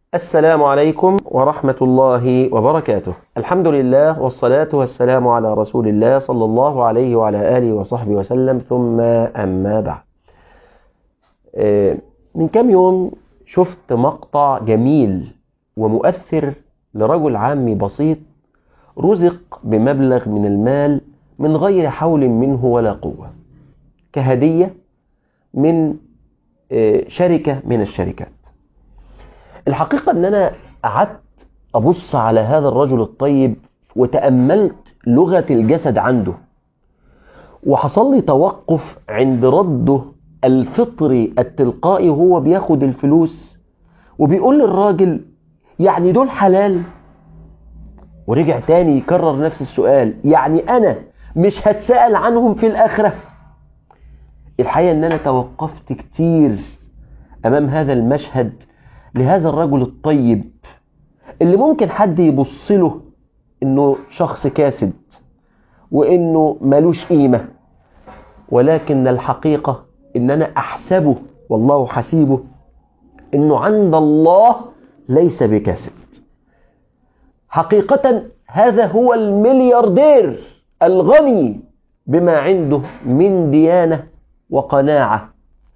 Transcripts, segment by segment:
السلام عليكم ورحمة الله وبركاته الحمد لله والصلاة والسلام على رسول الله صلى الله عليه وعلى آله وصحبه وسلم ثم أما بعد من كم يوم شفت مقطع جميل ومؤثر لرجل عامي بسيط رزق بمبلغ من المال من غير حول منه ولا قوة كهدية من شركة من الشركات الحقيقة ان انا قعدت ابص على هذا الرجل الطيب وتأملت لغة الجسد عنده وحصل لي توقف عند رده الفطري التلقائي وهو بياخد الفلوس وبيقول للراجل يعني دول حلال ورجع تاني يكرر نفس السؤال يعني انا مش هتسأل عنهم في الاخرة الحقيقة ان انا توقفت كتير امام هذا المشهد لهذا الرجل الطيب اللي ممكن حد يبص له انه شخص كاسد وانه ملوش قيمة ولكن الحقيقة ان انا احسبه والله حسيبه انه عند الله ليس بكاسد حقيقة هذا هو الملياردير الغني بما عنده من ديانة وقناعة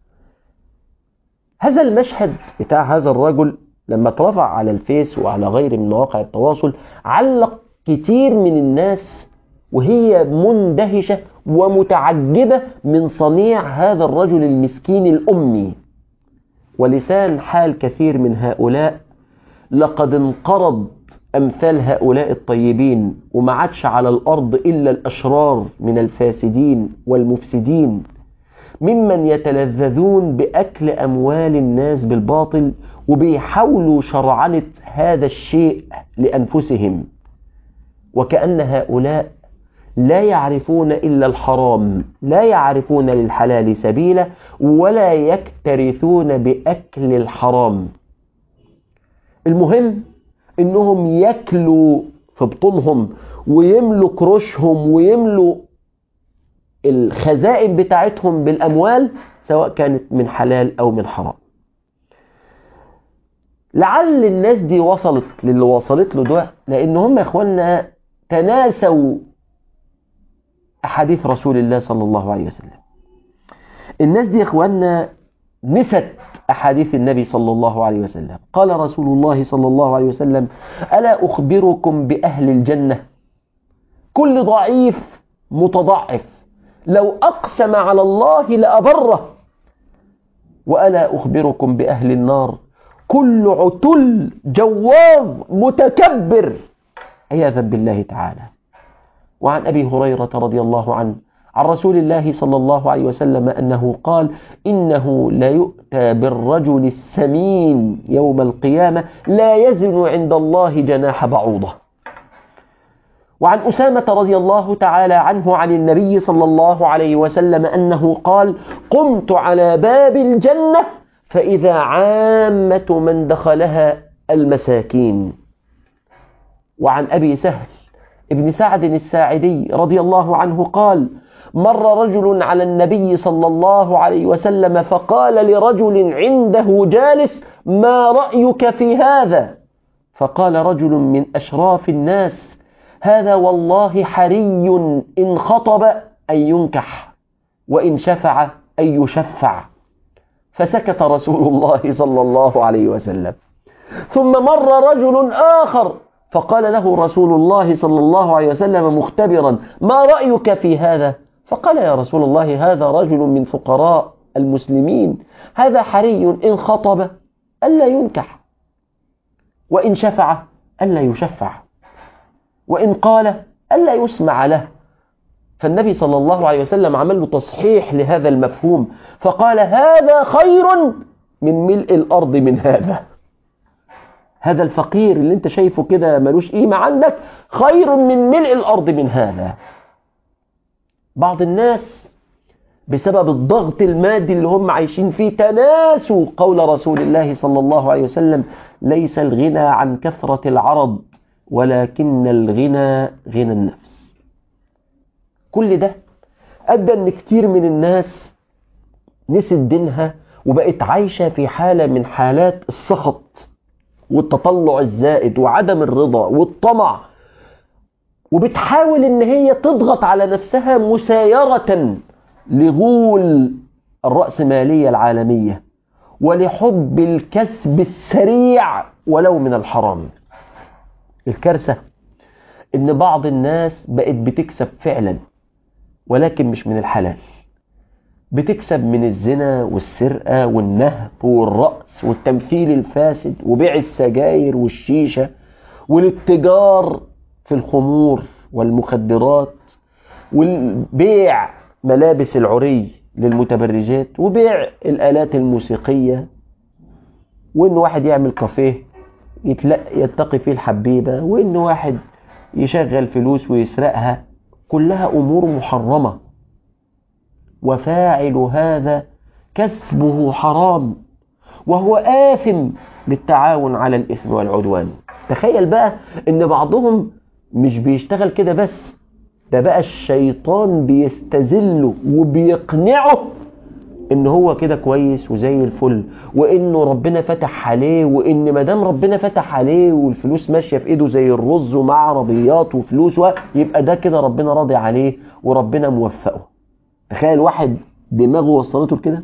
هذا المشهد بتاع هذا الرجل لما اترفع على الفيس وعلى غير من مواقع التواصل علق كتير من الناس وهي مندهشة ومتعجبة من صنيع هذا الرجل المسكين الأمي ولسان حال كثير من هؤلاء لقد انقرض أمثال هؤلاء الطيبين وما عادش على الأرض إلا الأشرار من الفاسدين والمفسدين ممن يتلذذون بأكل أموال الناس بالباطل وبيحاولوا شرعنة هذا الشيء لأنفسهم وكأن هؤلاء لا يعرفون إلا الحرام لا يعرفون للحلال سبيلا ولا يكترثون بأكل الحرام المهم إنهم يكلوا في بطونهم ويملوا كروشهم ويملوا الخزائن بتاعتهم بالأموال سواء كانت من حلال أو من حرام لعل الناس دي وصلت للي وصلت له ده لأن هم يا إخواننا تناسوا أحاديث رسول الله صلى الله عليه وسلم الناس دي يا إخواننا نست أحاديث النبي صلى الله عليه وسلم قال رسول الله صلى الله عليه وسلم ألا أخبركم بأهل الجنة كل ضعيف متضعف لو أقسم على الله لأبره وألا أخبركم بأهل النار كل عتل جواظ متكبر عياذا بالله تعالى وعن أبي هريرة رضي الله عنه عن رسول الله صلى الله عليه وسلم أنه قال إنه لا يؤتى بالرجل السمين يوم القيامة لا يزن عند الله جناح بعوضة وعن أسامة رضي الله تعالى عنه عن النبي صلى الله عليه وسلم أنه قال قمت على باب الجنة فإذا عامة من دخلها المساكين وعن أبي سهل ابن سعد الساعدي رضي الله عنه قال مر رجل على النبي صلى الله عليه وسلم فقال لرجل عنده جالس ما رأيك في هذا فقال رجل من أشراف الناس هذا والله حري إن خطب أن ينكح وإن شفع أن يشفع فسكت رسول الله صلى الله عليه وسلم ثم مر رجل آخر فقال له رسول الله صلى الله عليه وسلم مختبرا ما رأيك في هذا فقال يا رسول الله هذا رجل من فقراء المسلمين هذا حري إن خطب ألا ينكح وإن شفع ألا يشفع وإن قال ألا يسمع له فالنبي صلى الله عليه وسلم عمل له تصحيح لهذا المفهوم فقال هذا خير من ملء الأرض من هذا هذا الفقير اللي انت شايفه كده ملوش قيمة عندك خير من ملء الأرض من هذا بعض الناس بسبب الضغط المادي اللي هم عايشين فيه تناسوا قول رسول الله صلى الله عليه وسلم ليس الغنى عن كثرة العرض ولكن الغنى غنى النفس كل ده أدى أن كتير من الناس نسيت دينها وبقت عايشة في حالة من حالات السخط والتطلع الزائد وعدم الرضا والطمع وبتحاول ان هي تضغط على نفسها مسايرة لغول الرأسمالية العالمية ولحب الكسب السريع ولو من الحرام الكارثة ان بعض الناس بقت بتكسب فعلا ولكن مش من الحلال بتكسب من الزنا والسرقة والنهب والرأس والتمثيل الفاسد وبيع السجاير والشيشة والاتجار في الخمور والمخدرات والبيع ملابس العري للمتبرجات وبيع الآلات الموسيقية وإن واحد يعمل كافيه يتقي فيه الحبيبة وإن واحد يشغل فلوس ويسرقها كلها أمور محرمة وفاعل هذا كسبه حرام وهو آثم بالتعاون على الإثم والعدوان تخيل بقى إن بعضهم مش بيشتغل كده بس ده بقى الشيطان بيستذله وبيقنعه ان هو كده كويس وزي الفل وانه ربنا فتح عليه وان ما دام ربنا فتح عليه والفلوس ماشيه في ايده زي الرز ومع عربيات وفلوس يبقى ده كده ربنا راضي عليه وربنا موفقه تخيل واحد دماغه وصلته لكده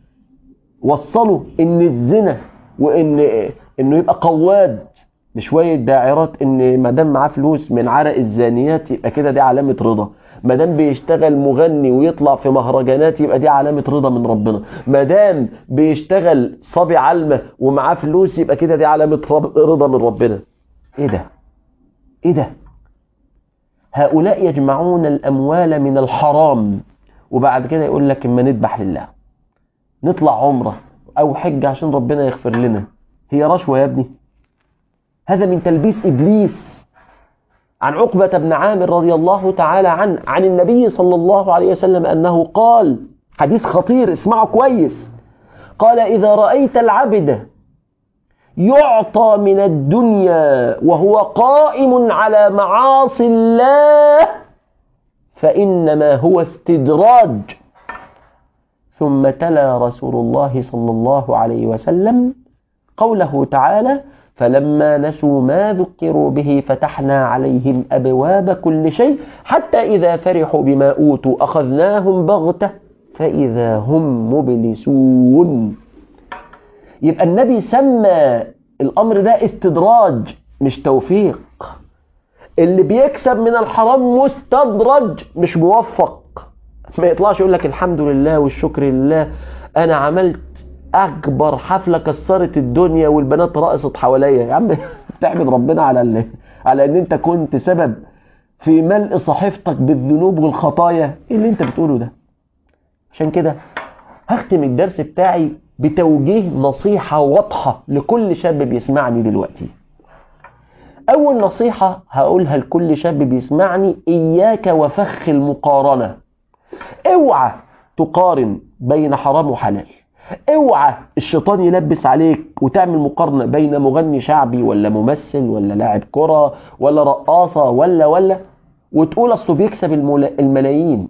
وصله ان الزنا وان انه يبقى قواد بشويه داعرات ان ما دام معاه فلوس من عرق الزانيات يبقى كده دي علامه رضا ما دام بيشتغل مغني ويطلع في مهرجانات يبقى دي علامه رضا من ربنا ما دام بيشتغل صبي علمه ومعاه فلوس يبقى كده دي علامه رضا من ربنا ايه ده ايه ده هؤلاء يجمعون الاموال من الحرام وبعد كده يقول لك اما نذبح لله نطلع عمره او حج عشان ربنا يغفر لنا هي رشوه يا ابني هذا من تلبيس ابليس عن عقبة بن عامر رضي الله تعالى عنه عن النبي صلى الله عليه وسلم أنه قال حديث خطير اسمعه كويس قال إذا رأيت العبد يعطى من الدنيا وهو قائم على معاصي الله فإنما هو استدراج ثم تلا رسول الله صلى الله عليه وسلم قوله تعالى فلما نسوا ما ذكروا به فتحنا عليهم أبواب كل شيء حتى إذا فرحوا بما أوتوا أخذناهم بغتة فإذا هم مبلسون يبقى النبي سمى الأمر ده استدراج مش توفيق اللي بيكسب من الحرام مستدرج مش موفق ما يطلعش يقول لك الحمد لله والشكر لله أنا عملت اكبر حفله كسرت الدنيا والبنات رقصت حواليا يا عم تحمد ربنا على اللي على ان انت كنت سبب في ملء صحيفتك بالذنوب والخطايا ايه اللي انت بتقوله ده عشان كده هختم الدرس بتاعي بتوجيه نصيحة واضحة لكل شاب بيسمعني دلوقتي أول نصيحة هقولها لكل شاب بيسمعني إياك وفخ المقارنة اوعى تقارن بين حرام وحلال اوعى الشيطان يلبس عليك وتعمل مقارنة بين مغني شعبي ولا ممثل ولا لاعب كرة ولا رقاصة ولا ولا وتقول اصله بيكسب الملايين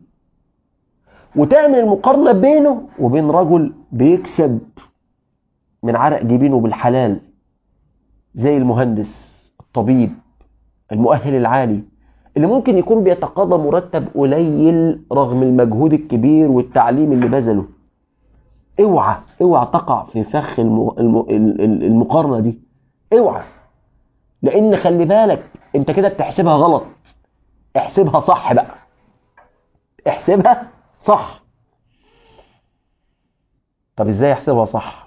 وتعمل المقارنة بينه وبين رجل بيكسب من عرق جبينه بالحلال زي المهندس الطبيب المؤهل العالي اللي ممكن يكون بيتقاضى مرتب قليل رغم المجهود الكبير والتعليم اللي بذله اوعى اوعى تقع في فخ المقارنه دي اوعى لان خلي بالك انت كده بتحسبها غلط احسبها صح بقى احسبها صح طب ازاي احسبها صح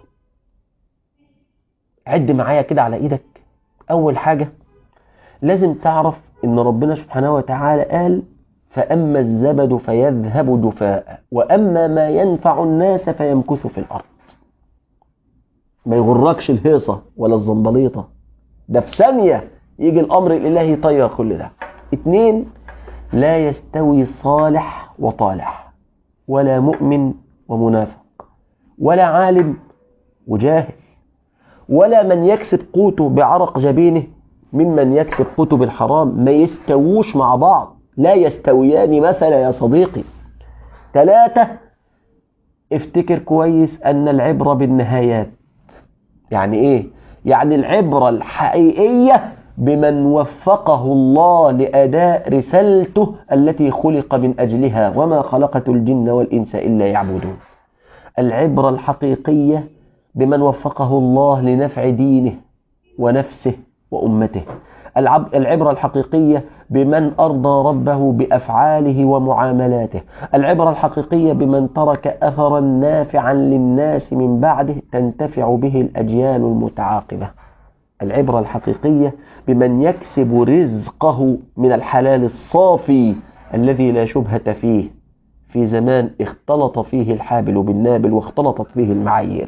عد معايا كده على ايدك اول حاجه لازم تعرف ان ربنا سبحانه وتعالى قال فأما الزبد فيذهب جفاء وأما ما ينفع الناس فيمكث في الأرض ما يغركش الهيصة ولا الزنبليطة ده في ثانية يجي الأمر الإلهي يطير كل ده اتنين لا يستوي صالح وطالح ولا مؤمن ومنافق ولا عالم وجاهل ولا من يكسب قوته بعرق جبينه ممن يكسب قوته بالحرام ما يستووش مع بعض لا يستويان مثلا يا صديقي ثلاثة افتكر كويس أن العبرة بالنهايات يعني إيه؟ يعني العبرة الحقيقية بمن وفقه الله لأداء رسالته التي خلق من أجلها وما خلقت الجن والإنس إلا يعبدون العبرة الحقيقية بمن وفقه الله لنفع دينه ونفسه وأمته العبرة الحقيقية بمن أرضى ربه بأفعاله ومعاملاته العبرة الحقيقية بمن ترك أثرا نافعا للناس من بعده تنتفع به الأجيال المتعاقبة العبرة الحقيقية بمن يكسب رزقه من الحلال الصافي الذي لا شبهة فيه في زمان اختلط فيه الحابل بالنابل واختلطت فيه المعايير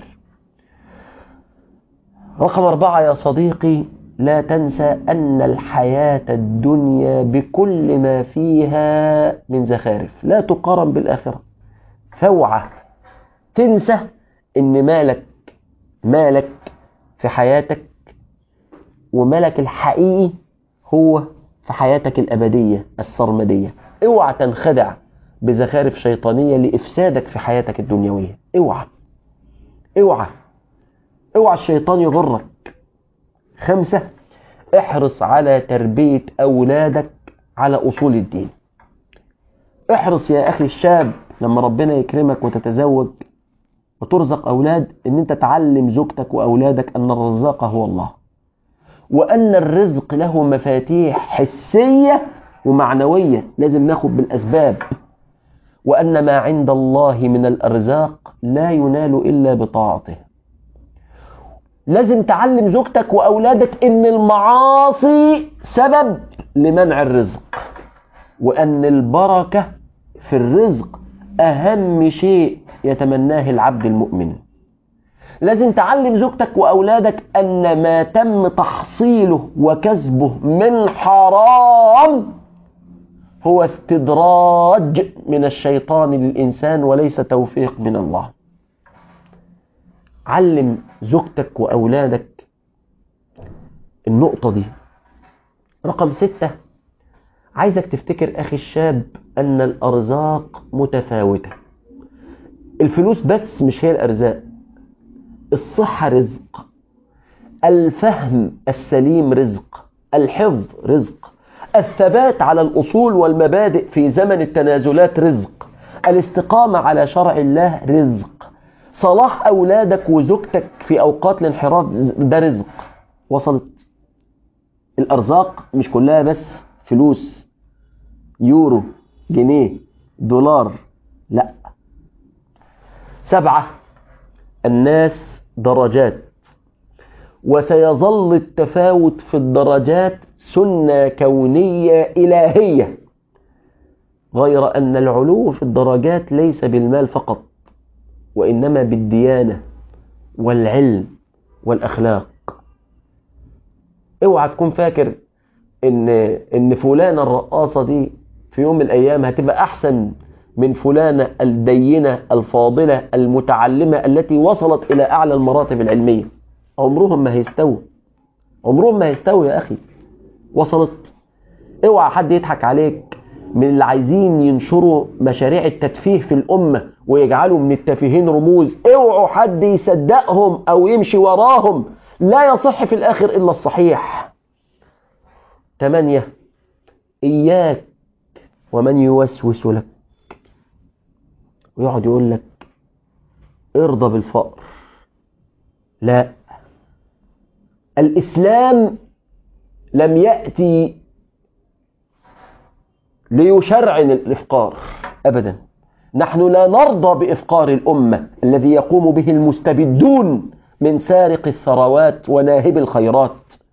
رقم أربعة يا صديقي لا تنسى أن الحياة الدنيا بكل ما فيها من زخارف لا تقارن بالآخرة فوعى تنسى أن مالك مالك في حياتك ومالك الحقيقي هو في حياتك الأبدية السرمدية اوعى تنخدع بزخارف شيطانية لإفسادك في حياتك الدنيوية اوعى اوعى اوعى الشيطان يغرك خمسة احرص على تربية أولادك على أصول الدين احرص يا أخي الشاب لما ربنا يكرمك وتتزوج وترزق أولاد ان انت تعلم زوجتك وأولادك أن الرزاق هو الله وأن الرزق له مفاتيح حسية ومعنوية لازم ناخد بالأسباب وأن ما عند الله من الأرزاق لا ينال إلا بطاعته لازم تعلم زوجتك وأولادك إن المعاصي سبب لمنع الرزق وأن البركة في الرزق أهم شيء يتمناه العبد المؤمن لازم تعلم زوجتك وأولادك أن ما تم تحصيله وكسبه من حرام هو استدراج من الشيطان للإنسان وليس توفيق من الله علم زوجتك وأولادك النقطة دي رقم ستة عايزك تفتكر أخي الشاب أن الأرزاق متفاوتة الفلوس بس مش هي الأرزاق الصحة رزق الفهم السليم رزق الحفظ رزق الثبات على الأصول والمبادئ في زمن التنازلات رزق الاستقامة على شرع الله رزق صلاح أولادك وزوجتك في أوقات الانحراف ده رزق وصلت الأرزاق مش كلها بس فلوس يورو جنيه دولار لا سبعة الناس درجات وسيظل التفاوت في الدرجات سنة كونية إلهية غير أن العلو في الدرجات ليس بالمال فقط وإنما بالديانة والعلم والأخلاق اوعى تكون فاكر ان ان فلانة الرقاصة دي في يوم من الايام هتبقى احسن من فلانة الدينة الفاضلة المتعلمة التي وصلت الى اعلى المراتب العلمية عمرهم ما هيستووا عمرهم ما هيستووا يا اخي وصلت اوعى حد يضحك عليك من اللي عايزين ينشروا مشاريع التدفيه في الأمة ويجعلوا من التافهين رموز اوعوا حد يصدقهم أو يمشي وراهم لا يصح في الآخر إلا الصحيح ثمانية إياك ومن يوسوس لك ويقعد يقول لك ارضى بالفقر لا الإسلام لم يأتي ليشرعن الإفقار أبدا نحن لا نرضى بإفقار الأمة الذي يقوم به المستبدون من سارق الثروات وناهب الخيرات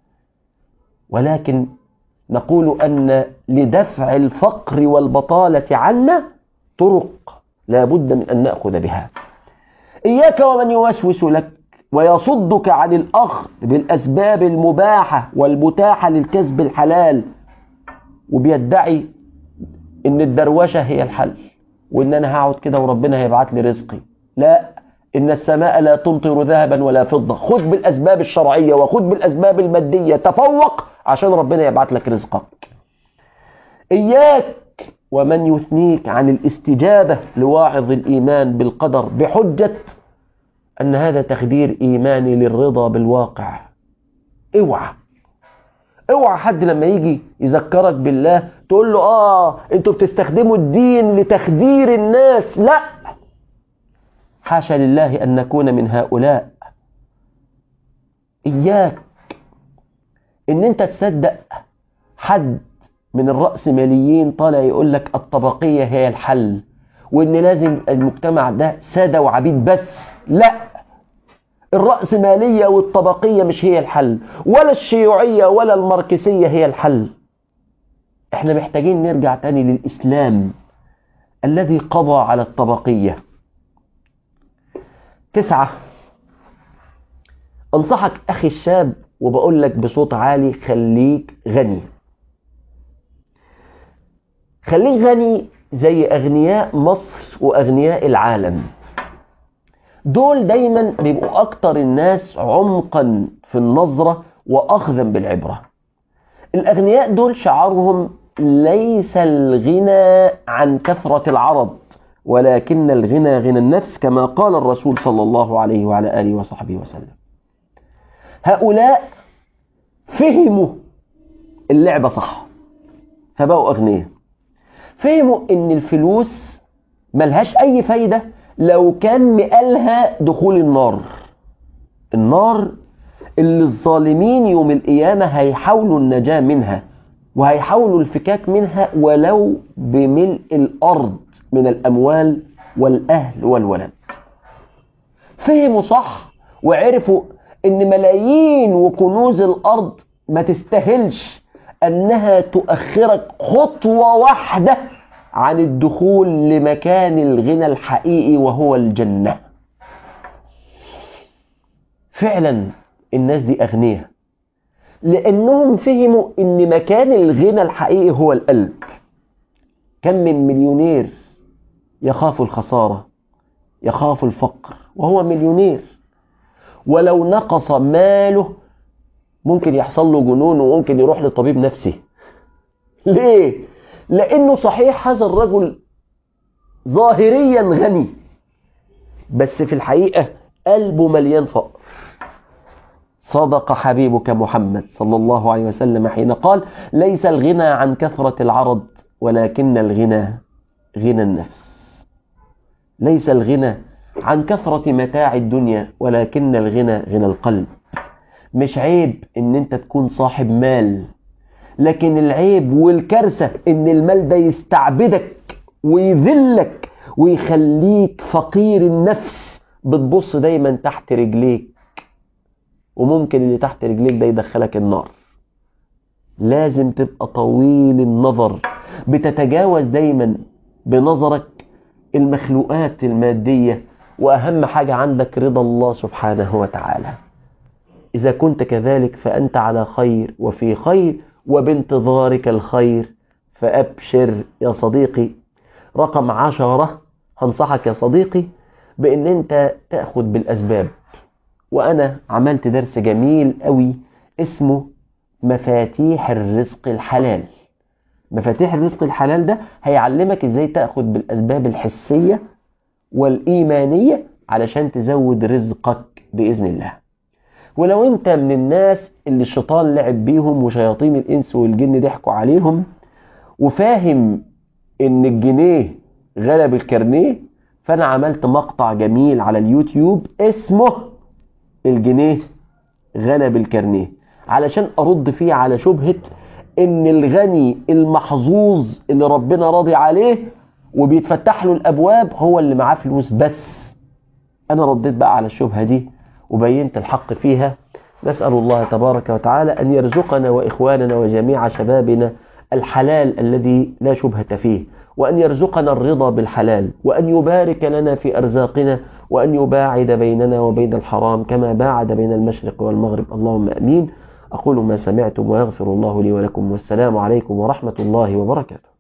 ولكن نقول أن لدفع الفقر والبطالة عنا طرق لا بد من أن نأخذ بها إياك ومن يوسوس لك ويصدك عن الأخذ بالأسباب المباحة والمتاحة للكسب الحلال وبيدعي ان الدروشه هي الحل وان انا هقعد كده وربنا هيبعت لي رزقي لا ان السماء لا تمطر ذهبا ولا فضه خذ بالاسباب الشرعيه وخذ بالاسباب الماديه تفوق عشان ربنا يبعت لك رزقك اياك ومن يثنيك عن الاستجابه لواعظ الايمان بالقدر بحجه ان هذا تخدير ايماني للرضا بالواقع اوعى اوعى حد لما يجي يذكرك بالله تقول له اه انتوا بتستخدموا الدين لتخدير الناس لا حاشا لله ان نكون من هؤلاء اياك ان انت تصدق حد من الرأسماليين طالع يقول لك الطبقية هي الحل وان لازم المجتمع ده سادة وعبيد بس لا الرأسمالية والطبقية مش هي الحل ولا الشيوعية ولا الماركسية هي الحل احنا محتاجين نرجع تاني للإسلام الذي قضى على الطبقية تسعة انصحك أخي الشاب وبقول لك بصوت عالي خليك غني خليك غني زي أغنياء مصر وأغنياء العالم دول دايما بيبقوا أكتر الناس عمقا في النظرة وأخذا بالعبرة الأغنياء دول شعارهم ليس الغنى عن كثرة العرض ولكن الغنى غنى النفس كما قال الرسول صلى الله عليه وعلى آله وصحبه وسلم هؤلاء فهموا اللعبة صح فبقوا أغنياء فهموا ان الفلوس ملهاش اي فايدة لو كان مقالها دخول النار النار اللي الظالمين يوم القيامة هيحاولوا النجاة منها وهيحاولوا الفكاك منها ولو بملء الأرض من الأموال والأهل والولد فهموا صح وعرفوا ان ملايين وكنوز الأرض ما تستاهلش أنها تؤخرك خطوة واحدة عن الدخول لمكان الغنى الحقيقي وهو الجنة فعلا الناس دي أغنياء لأنهم فهموا أن مكان الغنى الحقيقي هو القلب كم من مليونير يخاف الخسارة يخاف الفقر وهو مليونير ولو نقص ماله ممكن يحصل له جنون وممكن يروح لطبيب نفسي ليه لانه صحيح هذا الرجل ظاهريا غني بس في الحقيقة قلبه مليان فقر صدق حبيبك محمد صلى الله عليه وسلم حين قال ليس الغنى عن كثرة العرض ولكن الغنى غنى النفس ليس الغنى عن كثرة متاع الدنيا ولكن الغنى غنى القلب مش عيب ان انت تكون صاحب مال لكن العيب والكارثة ان المال ده يستعبدك ويذلك ويخليك فقير النفس بتبص دايما تحت رجليك وممكن اللي تحت رجليك ده يدخلك النار لازم تبقى طويل النظر بتتجاوز دايما بنظرك المخلوقات المادية وأهم حاجة عندك رضا الله سبحانه وتعالى إذا كنت كذلك فأنت على خير وفي خير وبانتظارك الخير فأبشر يا صديقي رقم عشرة هنصحك يا صديقي بأن أنت تأخذ بالأسباب وأنا عملت درس جميل قوي اسمه مفاتيح الرزق الحلال مفاتيح الرزق الحلال ده هيعلمك ازاي تأخذ بالأسباب الحسية والإيمانية علشان تزود رزقك بإذن الله ولو انت من الناس اللي الشيطان لعب بيهم وشياطين الإنس والجن ضحكوا عليهم وفاهم ان الجنيه غلب الكارنيه فانا عملت مقطع جميل على اليوتيوب اسمه الجنيه غلب الكارنيه علشان ارد فيه على شبهة ان الغني المحظوظ اللي ربنا راضي عليه وبيتفتح له الابواب هو اللي معاه فلوس بس انا رديت بقى على الشبهة دي وبينت الحق فيها نسأل الله تبارك وتعالى أن يرزقنا وإخواننا وجميع شبابنا الحلال الذي لا شبهة فيه وأن يرزقنا الرضا بالحلال وأن يبارك لنا في أرزاقنا وأن يباعد بيننا وبين الحرام كما باعد بين المشرق والمغرب اللهم أمين أقول ما سمعتم ويغفر الله لي ولكم والسلام عليكم ورحمة الله وبركاته